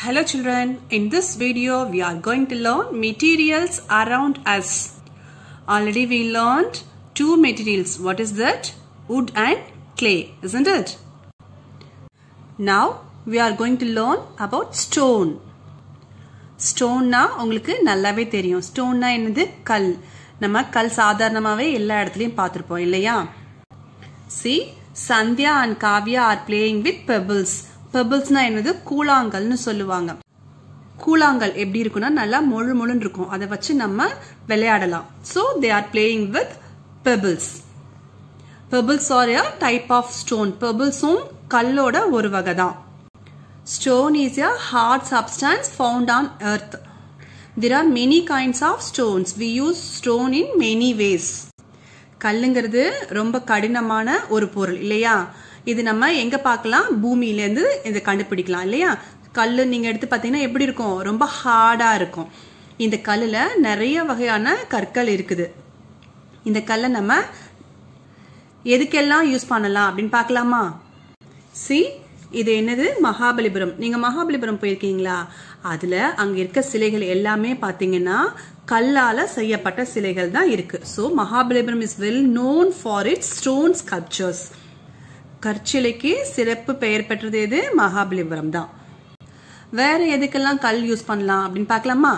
Hello children, in this video we are going to learn materials around us. Already we learned two materials. What is that? Wood and clay, isn't it? Now we are going to learn about stone. ஸ்டோன்னா உங்களுக்கு நல்லாவே தெரியும் ஸ்டோன்னா என்னது கல் நம்ம கல் சாதாரணமாகவே எல்லா இடத்துலையும் பார்த்துருப்போம் இல்லையா see Sandhya and Kavya are playing with pebbles பெபிள்ஸ்னா என்னது கூழாங்கல்னு சொல்லுவாங்க கூழாங்கல் எப்படி இருக்குன்னா நல்லா மொழு மொழுன்னு இருக்கும் அதை வச்சு நம்ம விளையாடலாம் so they are playing with pebbles pebbles are a type of stone பெபிள்ஸும் கல்லோட ஒரு வகை தான் Stone is a hard substance found on earth. There are many kinds of stones. We use stone in many ways. கல்லுங்கிறது ரொம்ப கடினமான ஒரு பொருள் இல்லையா இது நம்ம எங்க பார்க்கலாம் பூமியிலேருந்து இதை கண்டுபிடிக்கலாம் இல்லையா கல் நீங்க எடுத்து பார்த்தீங்கன்னா எப்படி இருக்கும் ரொம்ப ஹார்டா இருக்கும் இந்த கல்லுல நிறைய வகையான கற்கள் இருக்குது இந்த கல்லை நம்ம எதுக்கெல்லாம் யூஸ் பண்ணலாம் அப்படின்னு பார்க்கலாமா சி இது என்னது மகாபலிபுரம் நீங்க மகாபலிபுரம் போயிருக்கீங்களா அதுல அங்க இருக்க சிலைகள் எல்லாமே பாத்தீங்கன்னா கல்லால செய்யப்பட்ட சிலைகள் தான் இருக்கு so Mahabalipuram is well known for its stone sculptures கற்சிலைக்கு சிறப்பு பெயர் பெற்றது எது மகாபலிபுரம் தான் வேற எதுக்கெல்லாம் கல் யூஸ் பண்ணலாம் அப்படின்னு பார்க்கலாமா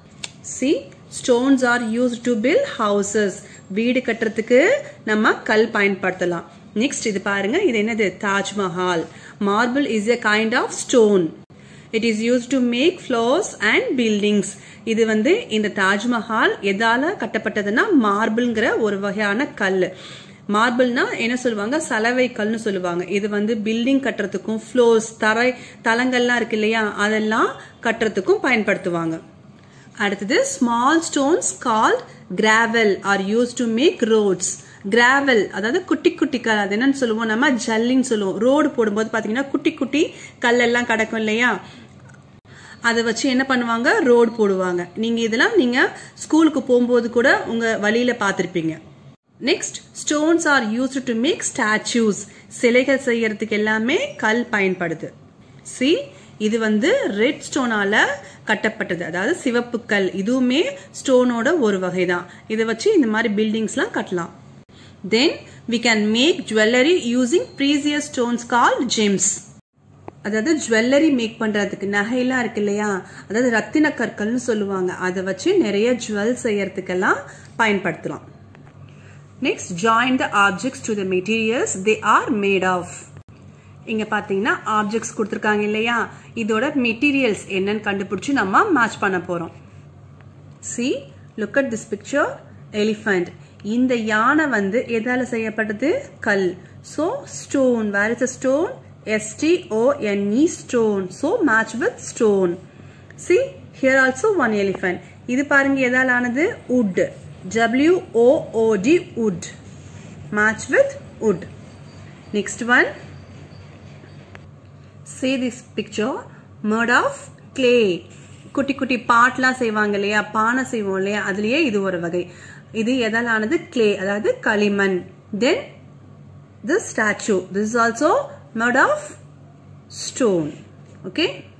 see stones are use to build houses வீடு கட்டுறதுக்கு நம்ம கல் பயன்படுத்தலாம் நெக்ஸ்ட் இது பாருங்க இது என்னது Taj Mahal marble is a kind of stone it is use to make floors and buildings இது வந்து இந்த தாஜ்மஹால் எதால கட்டப்பட்டதுன்னா மார்பிள்ங்கிற ஒரு வகையான கல் மார்பிள்னா என்ன சொல்லுவாங்க சலவை கல்னு சொல்லுவாங்க இது வந்து பில்டிங் கட்டுறதுக்கும் ஃப்ளோர்ஸ் தரை தளங்கள்லாம் இருக்கு இல்லையா அதெல்லாம் கட்டுறதுக்கும் பயன்படுத்துவாங்க அடுத்தது small stones called gravel are use to make roads gravel அதாவது குட்டி குட்டி கல் அது என்னன்னு சொல்லுவோம் நம்ம ஜல்லின்னு சொல்லுவோம் ரோடு போடும்போது பாத்தீங்கன்னா குட்டி குட்டி கல் எல்லாம் கிடக்கும் இல்லையா அதை வச்சு என்ன பண்ணுவாங்க ரோடு போடுவாங்க நீங்க இதெல்லாம் நீங்க ஸ்கூலுக்கு போகும்போது கூட உங்க வழியில பார்த்திருப்பீங்க next stones are used to make statues சிலைகள் செய்யறதுக்கு எல்லாமே கல் பயன்படுது சி இது வந்து ரெட் ஸ்டோனால கட்டப்பட்டது அதாவது சிவப்பு கல் இதுவுமே ஸ்டோனோட ஒரு வகை தான் இதை வச்சு இந்த மாதிரி பில்டிங்ஸ்லாம் கட்டலாம் then we can make jewellery using precious stones call gems அதாவது ஜுவல்லரி மேக் பண்றதுக்கு நகையெல்லாம் இருக்கு இல்லையா அதாவது ரத்தின கற்கள்னு சொல்லுவாங்க அதை வச்சு நிறைய ஜுவல் செய்யறதுக்கெல்லாம் பயன்படுத்தலாம் next join the objects to the materials they are made of இங்க பாத்தீங்கன்னா ஆப்ஜெக்ட்ஸ் கொடுத்துருக்காங்க இல்லையா இதோட மெட்டீரியல்ஸ் என்னன்னு கண்டுபிடிச்சு நம்ம மேட்ச் பண்ண போறோம் see look at this picture elephant இந்த யானை வந்து எதால செய்யப்பட்டது கல் so stone where is a stone S T O N E stone so match with stone see here also one elephant இது பாருங்க எதால் ஆனது wood W O O D wood match with wood next one see this picture made of clay குட்டி குட்டி பாட்லாம் செய்வாங்க இல்லையா பானை செய்வோம் இல்லையா அதுலயே இது ஒரு வகை இது எதால் ஆனது கிளே அதாவது களிமண் தென் this statue this is also made of stone okay